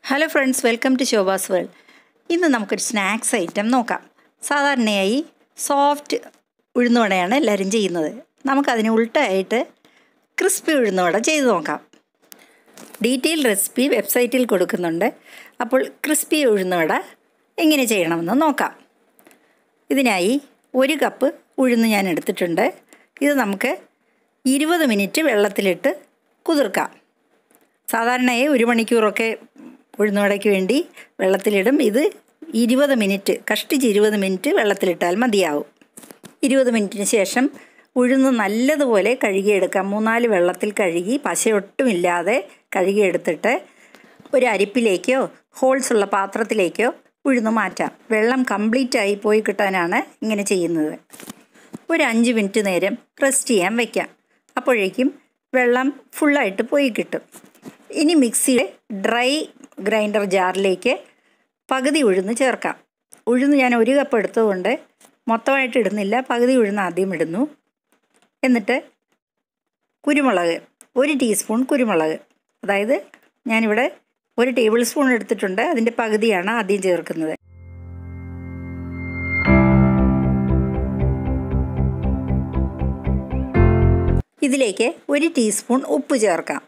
hello friends welcome to Shobha's world ഇന്ന് നമുക്കൊരു snacks item നോക്കാം സാധാരണയായി സോഫ്റ്റ് ഉഴുന്നുവടയാണ് എല്ലാവരും ചെയ്യുന്നത് നമുക്കതിന് ഉൾട്ടായിട്ട് ക്രിസ്പി ഉഴുന്നുവട ചെയ്ത് നോക്കാം ഡീറ്റെയിൽ റെസിപ്പി വെബ്സൈറ്റിൽ കൊടുക്കുന്നുണ്ട് അപ്പോൾ ക്രിസ്പി ഉഴുന്നുവട എങ്ങനെ ചെയ്യണമെന്ന് നോക്കാം ഇതിനായി ഒരു കപ്പ് ഉഴുന്ന് ഞാൻ എടുത്തിട്ടുണ്ട് ഇത് നമുക്ക് ഇരുപത് മിനിറ്റ് വെള്ളത്തിലിട്ട് കുതിർക്കാം സാധാരണയായി ഒരു മണിക്കൂറൊക്കെ ഉഴുന്നുവടയ്ക്ക് വേണ്ടി വെള്ളത്തിലിടും ഇത് ഇരുപത് മിനിറ്റ് കഷ്ടിച്ച് ഇരുപത് മിനിറ്റ് വെള്ളത്തിലിട്ടാൽ മതിയാവും ഇരുപത് മിനിറ്റിന് ശേഷം ഉഴുന്ന് നല്ലതുപോലെ കഴുകിയെടുക്കാം മൂന്നാല് വെള്ളത്തിൽ കഴുകി പശയൊട്ടുമില്ലാതെ കഴുകിയെടുത്തിട്ട് ഒരു അരിപ്പിലേക്കോ ഹോൾസ് ഉള്ള പാത്രത്തിലേക്കോ ഉഴുന്ന് മാറ്റാം വെള്ളം കംപ്ലീറ്റ് ആയി പോയി കിട്ടാനാണ് ഇങ്ങനെ ചെയ്യുന്നത് ഒരു അഞ്ച് മിനിറ്റ് നേരം റെസ്റ്റ് ചെയ്യാൻ വയ്ക്കാം അപ്പോഴേക്കും വെള്ളം ഫുള്ളായിട്ട് പോയി കിട്ടും ഇനി മിക്സിയിൽ ഡ്രൈ ഗ്രൈൻഡർ ജാറിലേക്ക് പകുതി ഉഴുന്ന് ചേർക്കാം ഉഴുന്ന് ഞാൻ ഒരു കപ്പ് എടുത്തതുകൊണ്ട് മൊത്തമായിട്ട് ഇടുന്നില്ല പകുതി ഉഴുന്ന് ആദ്യം ഇടുന്നു എന്നിട്ട് കുരുമുളക് ഒരു ടീസ്പൂൺ കുരുമുളക് അതായത് ഞാനിവിടെ ഒരു ടേബിൾ സ്പൂൺ എടുത്തിട്ടുണ്ട് അതിൻ്റെ പകുതിയാണ് ആദ്യം ചേർക്കുന്നത് ഇതിലേക്ക് ഒരു ടീസ്പൂൺ ഉപ്പ് ചേർക്കാം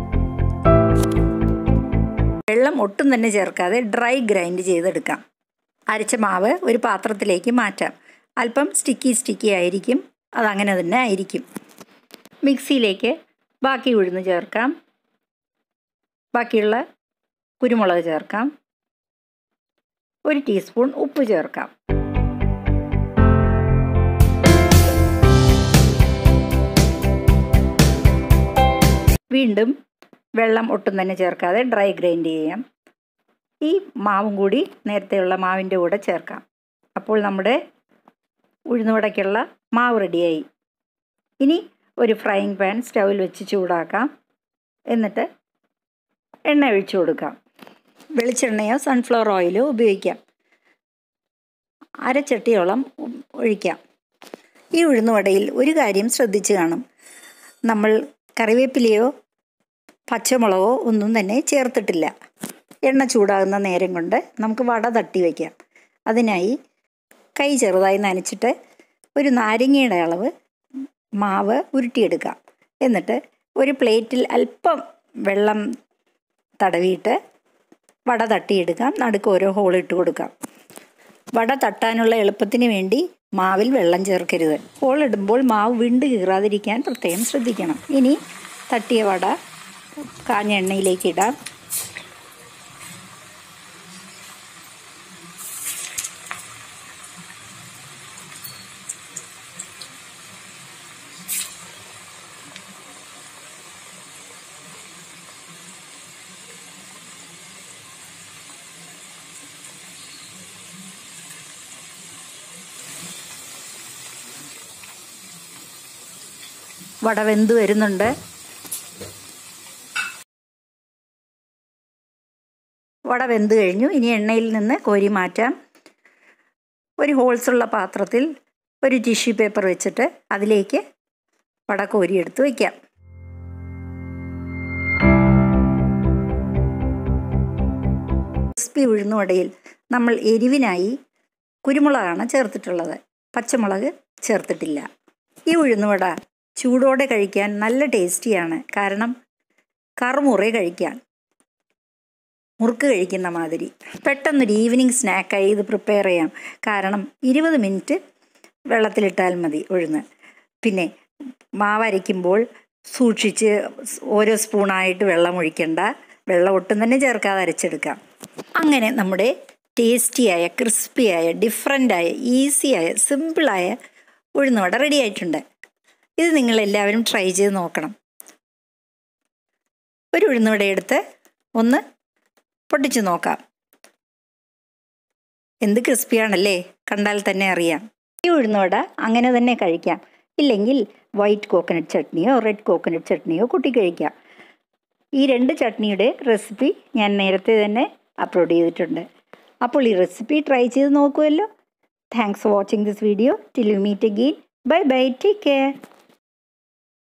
വെള്ളം ഒട്ടും തന്നെ ചേർക്കാതെ ഡ്രൈ ഗ്രൈൻഡ് ചെയ്തെടുക്കാം അരച്ച മാവ് ഒരു പാത്രത്തിലേക്ക് മാറ്റാം അല്പം സ്റ്റിക്കി സ്റ്റിക്കി ആയിരിക്കും അതങ്ങനെ തന്നെ ആയിരിക്കും മിക്സിയിലേക്ക് ബാക്കി ഉഴുന്ന് ചേർക്കാം ബാക്കിയുള്ള കുരുമുളക് ചേർക്കാം ഒരു ടീസ്പൂൺ ഉപ്പ് ചേർക്കാം വീണ്ടും വെള്ളം ഒട്ടും തന്നെ ചേർക്കാതെ ഡ്രൈ ഗ്രൈൻഡ് ചെയ്യാം ഈ മാവും കൂടി നേരത്തെയുള്ള മാവിൻ്റെ കൂടെ ചേർക്കാം അപ്പോൾ നമ്മുടെ ഉഴുന്നുവടയ്ക്കുള്ള മാവ് റെഡിയായി ഇനി ഒരു ഫ്രൈയിങ് പാൻ സ്റ്റൗവിൽ വെച്ച് ചൂടാക്കാം എന്നിട്ട് എണ്ണ ഒഴിച്ചു കൊടുക്കാം വെളിച്ചെണ്ണയോ സൺഫ്ലവർ ഓയിലോ ഉപയോഗിക്കാം അരച്ചട്ടിയോളം ഒഴിക്കാം ഈ ഉഴുന്നുവടയിൽ ഒരു കാര്യം ശ്രദ്ധിച്ചു കാണും നമ്മൾ കറിവേപ്പിലയോ പച്ചമുളകോ ഒന്നും തന്നെ ചേർത്തിട്ടില്ല എണ്ണ ചൂടാകുന്ന നേരം കൊണ്ട് നമുക്ക് വട തട്ടി വയ്ക്കാം അതിനായി കൈ ചെറുതായി നനച്ചിട്ട് ഒരു നാരങ്ങയുടെ അളവ് മാവ് ഉരുട്ടിയെടുക്കാം എന്നിട്ട് ഒരു പ്ലേറ്റിൽ അല്പം വെള്ളം തടവിയിട്ട് വട തട്ടിയെടുക്കാം നടുക്ക് ഓരോ ഹോൾ ഇട്ട് കൊടുക്കാം വട തട്ടാനുള്ള എളുപ്പത്തിന് വേണ്ടി മാവിൽ വെള്ളം ചേർക്കരുത് ഹോൾ ഇടുമ്പോൾ മാവ് വിണ്ട് കീറാതിരിക്കാൻ പ്രത്യേകം ശ്രദ്ധിക്കണം ഇനി തട്ടിയ വട കാഞ്ഞ എണ്ണയിലേക്ക് ഇടാം വട വെന്ത് വരുന്നുണ്ട് വട വെന്ത് കഴിഞ്ഞു ഇനി എണ്ണയിൽ നിന്ന് കോരി മാറ്റാം ഒരു ഹോൾസുള്ള പാത്രത്തിൽ ഒരു ടിഷ്യൂ പേപ്പർ വെച്ചിട്ട് അതിലേക്ക് വട കോരിയെടുത്ത് വയ്ക്കാം ക്രിസ്പി ഉഴുന്നുവടയിൽ നമ്മൾ എരിവിനായി കുരുമുളകാണ് ചേർത്തിട്ടുള്ളത് പച്ചമുളക് ചേർത്തിട്ടില്ല ഈ ഉഴുന്നുവട ചൂടോടെ കഴിക്കാൻ നല്ല ടേസ്റ്റിയാണ് കാരണം കറുമുറേ കഴിക്കാൻ മുറുക്ക് കഴിക്കുന്ന മാതിരി പെട്ടെന്നൊരു ഈവനിങ് സ്നാക്കായി ഇത് പ്രിപ്പയർ ചെയ്യാം കാരണം ഇരുപത് മിനിറ്റ് വെള്ളത്തിലിട്ടാൽ മതി ഉഴുന്ന് പിന്നെ മാവരയ്ക്കുമ്പോൾ സൂക്ഷിച്ച് ഓരോ സ്പൂണായിട്ട് വെള്ളം ഒഴിക്കണ്ട വെള്ളം ഒട്ടും തന്നെ ചേർക്കാതെ അരച്ചെടുക്കാം അങ്ങനെ നമ്മുടെ ടേസ്റ്റിയായ ക്രിസ്പിയായ ഡിഫറെൻ്റായ ഈസിയായ സിമ്പിളായ ഉഴുന്നുവട റെഡി ആയിട്ടുണ്ട് ഇത് നിങ്ങളെല്ലാവരും ട്രൈ ചെയ്ത് നോക്കണം ഒരു ഉഴുന്നുവട എടുത്ത് ഒന്ന് പൊട്ടിച്ചു നോക്കാം എന്ത് ക്രിസ്പിയാണല്ലേ കണ്ടാൽ തന്നെ അറിയാം ഈ ഉഴുന്നുവട അങ്ങനെ തന്നെ കഴിക്കാം ഇല്ലെങ്കിൽ വൈറ്റ് കോക്കനട്ട് ചട്നിയോ റെഡ് കോക്കനട്ട് ചട്നിയോ കൂട്ടി കഴിക്കാം ഈ രണ്ട് ചട്നിയുടെ റെസിപ്പി ഞാൻ നേരത്തെ തന്നെ അപ്ലോഡ് ചെയ്തിട്ടുണ്ട് അപ്പോൾ ഈ റെസിപ്പി ട്രൈ ചെയ്ത് നോക്കുമല്ലോ thanks for watching this video till you meet again bye bye take care